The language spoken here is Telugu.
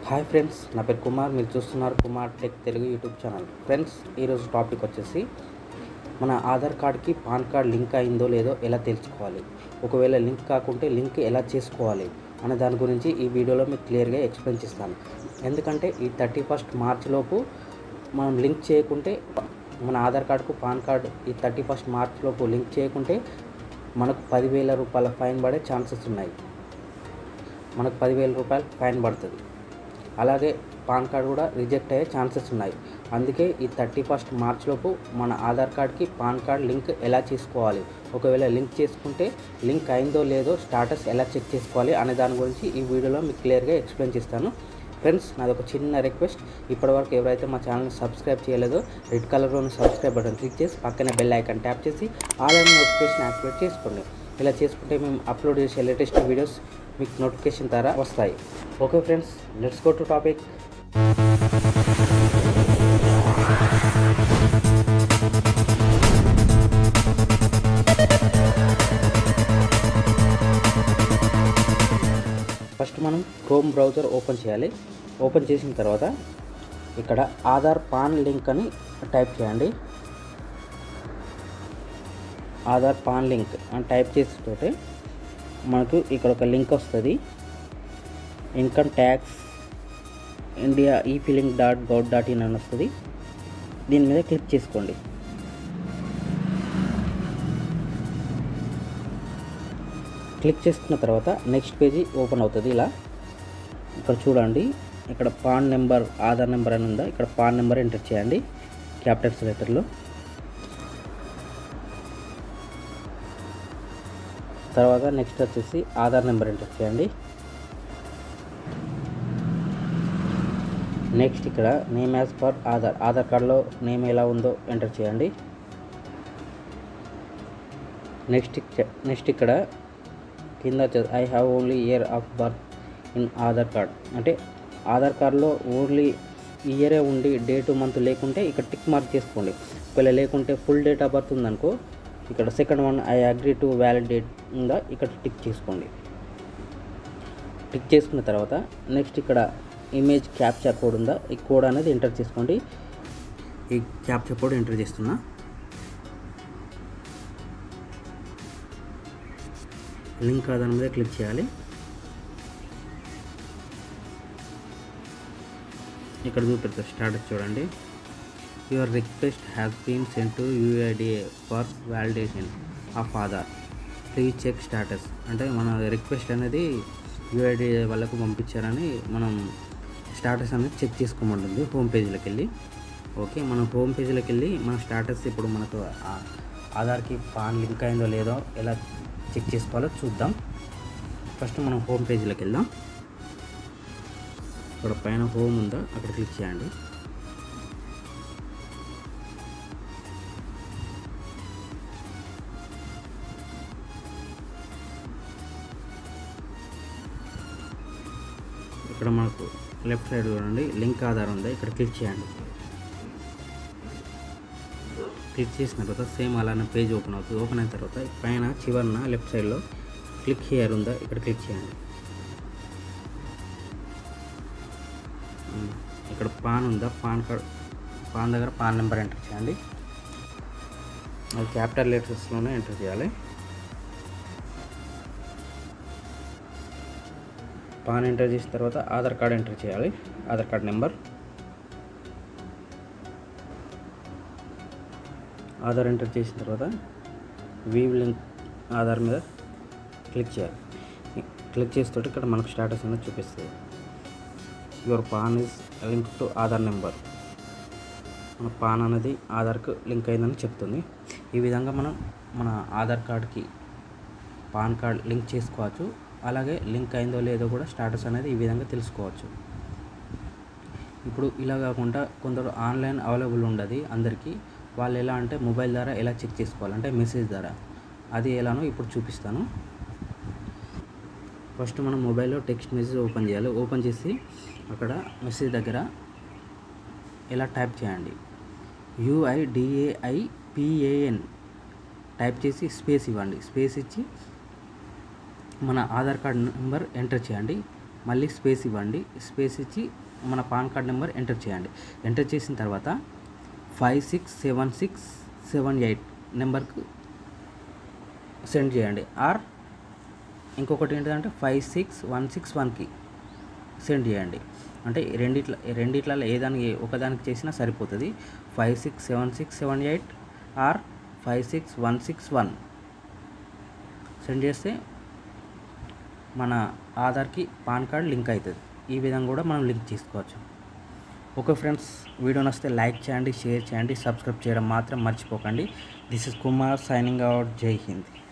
హాయ్ ఫ్రెండ్స్ నా పేరు కుమార్ మీరు చూస్తున్నారు Kumar tech Telugu YouTube channel friends ఈరోజు టాపిక్ వచ్చేసి మన ఆధార్ కార్డ్కి పాన్ కార్డ్ లింక్ అయిందో లేదో ఎలా తెలుసుకోవాలి ఒకవేళ లింక్ కాకుంటే లింక్ ఎలా చేసుకోవాలి అనే దాని గురించి ఈ వీడియోలో మీకు క్లియర్గా ఎక్స్ప్లెయిన్ చేస్తాను ఎందుకంటే ఈ థర్టీ ఫస్ట్ మార్చ్ లోపు మనం లింక్ చేయకుంటే మన ఆధార్ కార్డుకు పాన్ కార్డ్ ఈ థర్టీ ఫస్ట్ మార్చ్ లోపు లింక్ చేయకుంటే మనకు పదివేల రూపాయల ఫైన్ పడే ఛాన్సెస్ ఉన్నాయి మనకు పదివేల రూపాయలు ఫైన్ పడుతుంది అలాగే పాన్ కార్డ్ కూడా రిజెక్ట్ అయ్యే ఛాన్సెస్ ఉన్నాయి అందుకే ఈ థర్టీ ఫస్ట్ మార్చ్ లోపు మన ఆధార్ కార్డ్కి పాన్ కార్డ్ లింక్ ఎలా చేసుకోవాలి ఒకవేళ లింక్ చేసుకుంటే లింక్ అయిందో లేదో స్టాటస్ ఎలా చెక్ చేసుకోవాలి అనే దాని గురించి ఈ వీడియోలో మీకు క్లియర్గా ఎక్స్ప్లెయిన్ చేస్తాను ఫ్రెండ్స్ నాది ఒక చిన్న రిక్వెస్ట్ ఇప్పటివరకు ఎవరైతే మా ఛానల్ని సబ్స్క్రైబ్ చేయలేదో రెడ్ కలర్లోని సబ్స్క్రైబ్ బటన్ క్లిక్ చేసి పక్కనే బెల్ ఐకాన్ ట్యాప్ చేసి ఆల్ అనే నోటిఫికేషన్ యాక్టివేట్ చేసుకోండి ఇలా చేసుకుంటే మేము అప్లోడ్ చేసే లేటెస్ట్ వీడియోస్ మీకు నోటిఫికేషన్ ద్వారా వస్తాయి okay friends let's go to topic first మనం క్రోమ్ బ్రౌజర్ ఓపెన్ చేయాలి ఓపెన్ చేసిన తర్వాత ఇక్కడ ఆధార్ పాన్ లింక్ అని టైప్ చేయండి ఆధార్ పాన్ లింక్ అని టైప్ చేసేటోటే మనకు ఇక్కడ ఒక లింక్ వస్తుంది income tax India e filing dot gov dot in అని వస్తుంది దీని మీద క్లిక్ చేసుకోండి క్లిక్ చేసుకున్న తర్వాత నెక్స్ట్ పేజీ ఓపెన్ అవుతుంది ఇలా ఇక్కడ చూడండి ఇక్కడ పాన్ నెంబర్ ఆధార్ నెంబర్ అని ఉందా ఇక్కడ పాన్ నెంబర్ ఎంటర్ చేయండి క్యాపిటల్స్ లెటర్లో తర్వాత నెక్స్ట్ వచ్చేసి ఆధార్ నెంబర్ ఎంటర్ చేయండి నెక్స్ట్ ఇక్కడ నేమ్ యాజ్ పర్ ఆధార్ ఆధార్ కార్డులో నేమ్ ఎలా ఉందో ఎంటర్ చేయండి నెక్స్ట్ నెక్స్ట్ ఇక్కడ కింద I have only year of birth in Aadhaar card అంటే ఆధార్ కార్డులో ఓన్లీ ఇయరే ఉండి డేటు మంత్ లేకుంటే ఇక్కడ టిక్ మార్క్ చేసుకోండి ఒకవేళ లేకుంటే ఫుల్ డేట్ ఆఫ్ బర్త్ ఉందనుకో ఇక్కడ second one I agree to validate ఉందా ఇక్కడ టిక్ చేసుకోండి టిక్ చేసుకున్న తర్వాత నెక్స్ట్ ఇక్కడ ఇమేజ్ క్యాప్చర్ కోడ్ ఉందా ఈ కోడ్ అనేది ఎంటర్ చేసుకోండి ఈ క్యాప్చర్ కోడ్ ఎంటర్ చేస్తున్నా లింక్ దాని మీద క్లిక్ చేయాలి ఇక్కడ చూపెడతారు స్టాటస్ చూడండి your request has been sent to UIDAI for validation of Aadhaar please check status అంటే మన రిక్వెస్ట్ అనేది యూఐడిఏ వాళ్ళకు పంపించారని మనం స్టాటస్ అనేది చెక్ చేసుకోమంటుంది హోమ్ పేజీలోకి వెళ్ళి ఓకే మనం హోమ్ పేజీలోకి వెళ్ళి మన స్టాటస్ ఇప్పుడు మనకు ఆ- ఆధార్కి పాన్ లింక్ అయిందో లేదో ఎలా చెక్ చేసుకోవాలో చూద్దాం ఫస్ట్ మనం హోమ్ పేజీలోకి వెళ్దాం ఇక్కడ పైన హోమ్ ఉందా అక్కడ క్లిక్ చేయండి ఇక్కడ మనకు లెఫ్ట్ సైడ్ చూడండి లింక్ ఆధార్ ఉంది ఇక్కడ క్లిక్ చేయండి క్లిక్ చేసిన తర్వాత సేమ్ అలానే పేజ్ ఓపెన్ అవుతుంది ఓపెన్ అయిన తర్వాత పైన చివరన లెఫ్ట్ సైడ్లో క్లిక్ హియర్ ఉందా ఇక్కడ క్లిక్ చేయండి ఉమ్, ఇక్కడ పాన్ ఉందా పాన్ కార్డ్ పాన్ దగ్గర పాన్ నెంబర్ ఎంటర్ చేయండి అది క్యాపిటల్ లెటర్స్లోనే ఎంటర్ చేయాలి పాన్ ఎంటర్ చేసిన తర్వాత ఆధార్ కార్డ్ ఎంటర్ చేయాలి Aadhaar card number Aadhaar enter చేసిన తర్వాత వీవ్ లింక్ ఆధార్ మీద క్లిక్ చేయాలి క్లిక్ చేస్తుంటే ఇక్కడ మనకు స్టేటస్ అనేది చూపిస్తుంది your pan is link to Aadhaar number మన పాన్ అనేది ఆధార్కు లింక్ అయిందని చెప్తుంది ఈ విధంగా మనం మన ఆధార్ కార్డ్కి పాన్ కార్డ్ లింక్ చేసుకోవచ్చు అలాగే లింక్ అయిందో లేదో కూడా స్టాటస్ అనేది ఈ విధంగా తెలుసుకోవచ్చు ఇప్పుడు ఇలా కాకుండా కొందరు ఆన్లైన్ అవైలబుల్ ఉండదు అందరికీ వాళ్ళు ఎలా అంటే మొబైల్ ద్వారా ఎలా చెక్ చేసుకోవాలంటే మెసేజ్ ద్వారా అది ఎలానో ఇప్పుడు చూపిస్తాను ఫస్ట్ మనం మొబైల్లో టెక్స్ట్ మెసేజ్ ఓపెన్ చేయాలి ఓపెన్ చేసి అక్కడ మెసేజ్ దగ్గర ఇలా టైప్ చేయండి యుఐడిఏఐ పిఏఎన్ టైప్ చేసి స్పేస్ ఇవ్వండి స్పేస్ ఇచ్చి మన ఆధార్ కార్డ్ నెంబర్ ఎంటర్ చేయండి మళ్ళీ స్పేస్ ఇవ్వండి స్పేస్ ఇచ్చి మన పాన్ కార్డ్ నెంబర్ ఎంటర్ చేయండి ఎంటర్ చేసిన తర్వాత five six seven six seven eight నెంబర్కు సెండ్ చేయండి ఆర్ ఇంకొకటి ఏంటంటే ఫైవ్ సిక్స్ వన్ సిక్స్ వన్కి సెండ్ చేయండి అంటే రెండిట్ల రెండిట్లలో ఏదానికి ఒకదానికి చేసినా సరిపోతుంది five six seven six seven eight or five six one six one send చేస్తే మన ఆధార్కి పాన్ కార్డ్ లింక్ అవుతుంది ఈ విధంగా కూడా మనం లింక్ చేసుకోవచ్చు ఓకే ఫ్రెండ్స్ వీడియో నచ్చితే లైక్ చేయండి షేర్ చేయండి సబ్స్క్రైబ్ చేయడం మాత్రం మర్చిపోకండి this is Kumar signing out Jai Hind